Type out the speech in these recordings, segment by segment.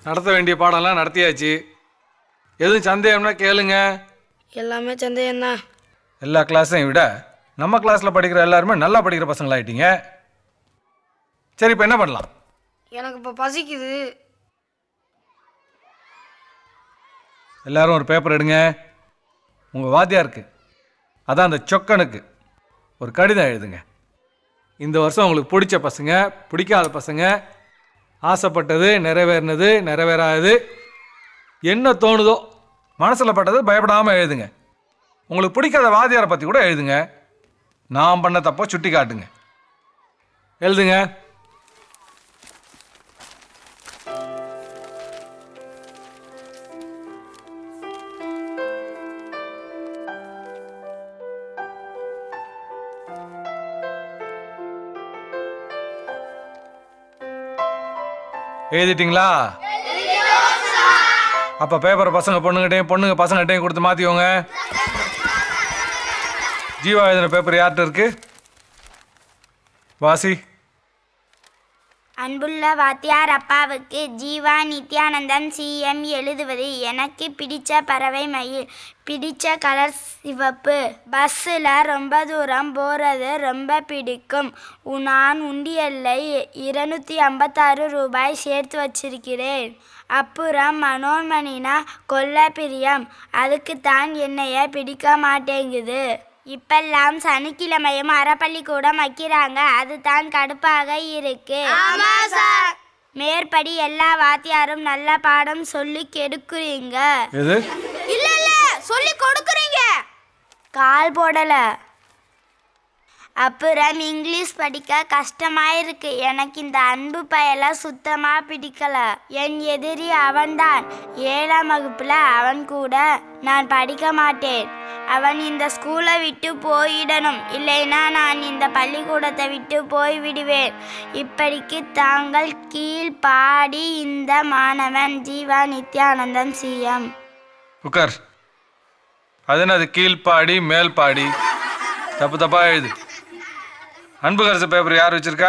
நடத்த வேண்டிய பாடம்லாம் நடத்தியாச்சு எதுவும் சந்தேகம்னா கேளுங்க எல்லாமே சந்தேகம்தான் எல்லா கிளாஸையும் விட நம்ம கிளாஸில் படிக்கிற எல்லாருமே நல்லா படிக்கிற பசங்களாயிட்டீங்க சரி இப்போ என்ன பண்ணலாம் எனக்கு இப்போ பசிக்குது எல்லாரும் ஒரு பேப்பர் எடுங்க உங்கள் வாத்தியாருக்கு அதான் அந்த சொக்கனுக்கு ஒரு கடிதம் எழுதுங்க இந்த வருஷம் உங்களுக்கு பிடிச்ச பசங்க பிடிக்காத பசங்க ஆசைப்பட்டது நிறைவேறினது நிறைவேறாதது என்ன தோணுதோ மனசில் பட்டது பயப்படாமல் எழுதுங்க உங்களுக்கு பிடிக்காத வாத்தியாரை பற்றி கூட எழுதுங்க நான் பண்ண தப்போ சுட்டி காட்டுங்க எழுதுங்க எழுதிட்டீங்களா அப்ப பேப்பர் பசங்க பொண்ணுகிட்டையும் பொண்ணுங்க பசங்ககிட்டையும் கொடுத்து மாத்திக்கோங்க ஜீவா எழுதின பேப்பர் யார்கிட்ட இருக்கு வாசி அன்புள்ள வாத்தியார் அப்பாவுக்கு ஜீவா நித்யானந்தம் சிஎம் எழுதுவது எனக்கு பிடிச்ச பறவை மயில் பிடிச்ச கலர் சிவப்பு பஸ்ஸில் ரொம்ப தூரம் போகிறது ரொம்ப பிடிக்கும் உ- நான் உண்டியல்லை இருநூத்தி ஐம்பத்தாறு ரூபாய் சேர்த்து வச்சிருக்கிறேன் அப்புறம் மனோன்மணினா கொல்ல பிரியம் அதுக்குத்தான் என்னைய பிடிக்க மாட்டேங்குது இப்பெல்லாம் சனிக்கிழமையும் அறப்பள்ளிக்கூடம் வைக்கிறாங்க அதுதான் கடுப்பாக இருக்கு மேற்படி எல்லா வாத்தியாரும் நல்ல பாடம் சொல்லி கெடுக்குறீங்க எது இல்ல இல்ல சொல்லி கொடுக்குறீங்க கால் போடல அப்புறம் இங்கிலீஷ் படிக்க கஷ்டமா இருக்கு எனக்கு இந்த அன்பு பயல சுத்தமா பிடிக்கல என் எதிரி அவன்தான் ஏழாம் வகுப்புல அவன் கூட நான் படிக்க மாட்டேன் அவன் இந்த ஸ்கூலை விட்டு போயிடணும் இல்லைனா நான் இந்த பள்ளிக்கூடத்தை விட்டு போய் விடுவேன் இப்படிக்கு தாங்கள் கீழ் பாடி இந்த மாணவன் ஜீவா நித்யானந்தம் சிஎம் உட்கார் அது என்னது கீழ்ப்பாடி மேல்பாடி தப்பு தப்பா எழுது அன்பு கரசு பேப்பர் யார் வச்சிருக்கா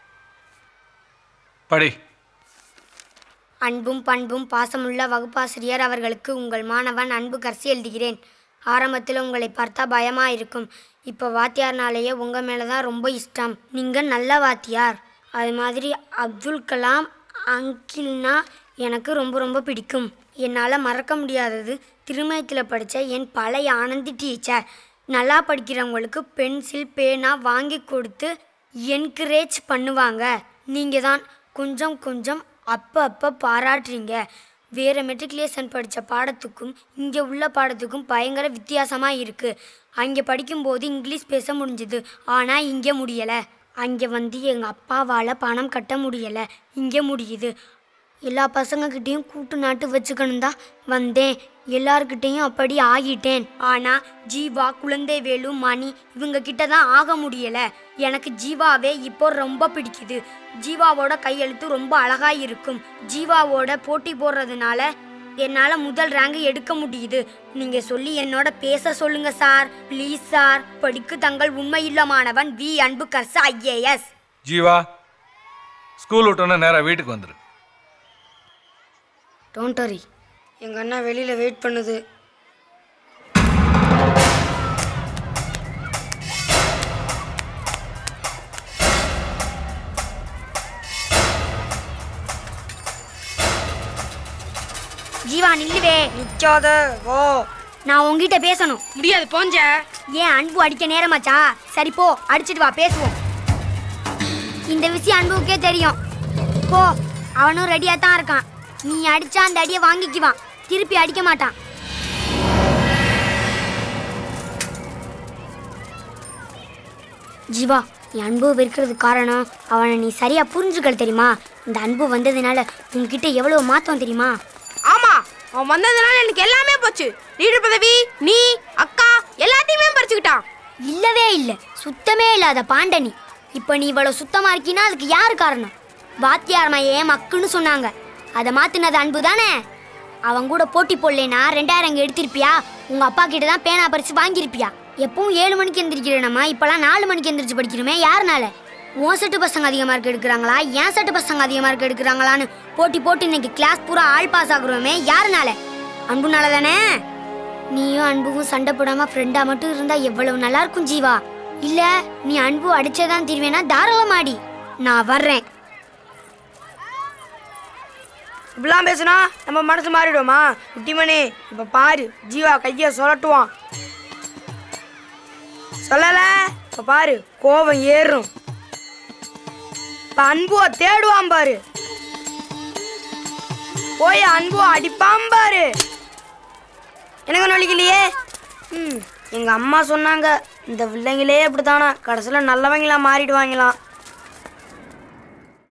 படி அன்பும் பண்பும் பாசமுள்ள வகுப்பாசிரியர் அவர்களுக்கு உங்கள் மாணவன் அன்பு கர்சி எழுதுகிறேன் ஆரம்பத்தில் உங்களை பார்த்தா பயமா இருக்கும் இப்போ வாத்தியார்னாலேயே உங்கள் மேலே தான் ரொம்ப இஷ்டம் நீங்கள் நல்ல வாத்தியார் அது மாதிரி அப்துல் கலாம் அங்கிள்னா எனக்கு ரொம்ப ரொம்ப பிடிக்கும் என்னால் மறக்க முடியாதது திருமயத்தில் படித்த என் பழைய ஆனந்தி டீச்சர் நல்லா படிக்கிறவங்களுக்கு பென்சில் பேனா வாங்கி கொடுத்து என்கரேஜ் பண்ணுவாங்க நீங்கள் தான் கொஞ்சம் கொஞ்சம் அப்போ அப்போ பாராட்டுறீங்க வேறு மெட்ரிகுலேஷன் படித்த பாடத்துக்கும் இங்கே உள்ள பாடத்துக்கும் பயங்கர வித்தியாசமாக இருக்குது அங்கே படிக்கும்போது இங்கிலீஷ் பேச முடிஞ்சுது ஆனால் இங்கே முடியலை அங்கே வந்து எங்கள் அப்பாவால் பணம் கட்ட முடியலை இங்கே முடியுது எல்லா பசங்கக்கிட்டேயும் கூட்டு நாட்டு வச்சுக்கணும் தான் வந்தேன் எல்லார்கிட்டேயும் அப்படி ஆகிட்டேன் ஆனா ஜீவா குழந்தைவேலு மணி இவங்க கிட்ட தான் ஆக முடியல எனக்கு ஜீவாவே இப்போ ரொம்ப பிடிக்குது ஜீவாவோட கையெழுத்து ரொம்ப அழகா இருக்கும் ஜீவாவோட போட்டி போடுறதுனால என்னால முதல் ரேங்க் எடுக்க முடியுது நீங்க சொல்லி என்னோட பேச சொல்லுங்க சார் ப்ளீஸ் சார் படிக்கு தங்கள் உண்மையுள்ள மாணவன் வி அன்பு கர்ச ஐஏஎஸ் ஜீவா ஸ்கூல் விட்டோன்னே நேராக வீட்டுக்கு வந்துரு டோன்ட் வரி எங்கள் அண்ணா வெளியில் வெயிட் பண்ணுது ஜீவா நில்லுவே நிற்காத வா நான் உங்ககிட்ட பேசணும் முடியாது போஞ்ச ஏன் அன்பு அடிக்க நேரமாச்சா சரி போ அடிச்சிட்டு வா பேசுவோம் இந்த விஷயம் அன்புக்கே தெரியும் போ அவனும் ரெடியா தான் இருக்கான் நீ அடிச்சா அந்த அடியை வாங்கிக்குவான் திருப்பி அடிக்க மாட்டான் ஜீவா நீ அன்பு வெறுக்கிறதுக்கு காரணம் அவனை நீ சரியா புரிஞ்சுக்கல தெரியுமா இந்த அன்பு வந்ததுனால உன்கிட்ட எவ்வளவு மாத்தம் தெரியுமா ஆமா அவன் வந்ததுனால எனக்கு எல்லாமே போச்சு லீடர் பதவி நீ அக்கா எல்லாத்தையுமே பறிச்சுக்கிட்டான் இல்லவே இல்லை சுத்தமே இல்லாத பாண்டனி இப்போ நீ இவ்வளவு சுத்தமா இருக்கீன்னா அதுக்கு யாரு காரணம் வாத்தியார் மையே மக்குன்னு சொன்னாங்க அதை மாத்தினது அன்பு தானே அவன் கூட போட்டி போடலைனா ரெண்டாயிரம் அங்கே எடுத்திருப்பியா உங்க அப்பா கிட்ட தான் பேனா பறிச்சு வாங்கியிருப்பியா எப்பவும் ஏழு மணிக்கு எந்திரிக்கிறேனம்மா இப்பெல்லாம் நாலு மணிக்கு எந்திரிச்சு படிக்கிறோமே யாருனால உன் செட்டு பசங்க அதிக மார்க் எடுக்கிறாங்களா என் செட்டு பசங்க அதிக மார்க் எடுக்கிறாங்களான்னு போட்டி போட்டு இன்னைக்கு கிளாஸ் பூரா ஆள் பாஸ் ஆகுறோமே யாருனால அன்புனால தானே நீயும் அன்புக்கும் சண்டை போடாம ஃப்ரெண்டா மட்டும் இருந்தா எவ்வளவு நல்லா இருக்கும் ஜீவா இல்ல நீ அன்பு அடிச்சதான் தீர்வேனா தாராளமாடி நான் வர்றேன் இப்படிலாம் பேசுனா நம்ம மனசு மாறிடுவோமா குட்டிமணி இப்போ பாரு ஜீவா கையை சொல்லட்டுவான் சொல்லல இப்போ பாரு கோபம் ஏறும் இப்போ அன்புவ தேடுவான் பாரு போய் அன்புவ அடிப்பான் பாரு எனக்கு நொழிக்கலையே ம் எங்கள் அம்மா சொன்னாங்க இந்த பிள்ளைங்களே இப்படித்தானா கடைசியில் நல்லவங்களா மாறிடுவாங்களாம்